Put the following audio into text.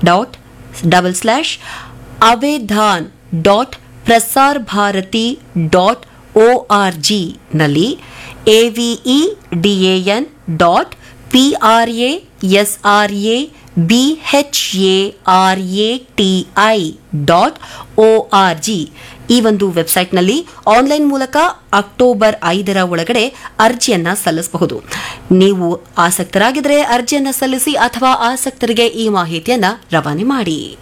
dot double slash Avedan dot Prasar Bharati dot O R G ನಲ್ಲಿ A V E D A N dot P R A S A R B H A R A T I dot O R G ಈ ಒಂದು ವೆಬ್ಸೈಟ್ನಲ್ಲಿ online ಮೂಲಕ October ಐದರ ಒಳಗಡೆ ಅರ್ಜಿಯನ್ನ ಸಲ್ಲಿಸಬಹುದು ನೀವು ಆಸಕ್ತರಾಗಿದ್ದರೆ ಅರ್ಜಿಯನ್ನ ಸಲ್ಲಿಸಿ ಅಥವಾ ಆಸಕ್ತರಿಗೆ ಈ ಮಾಹಿತಿಯನ್ನ ರವಾನೆ ಮಾಡಿ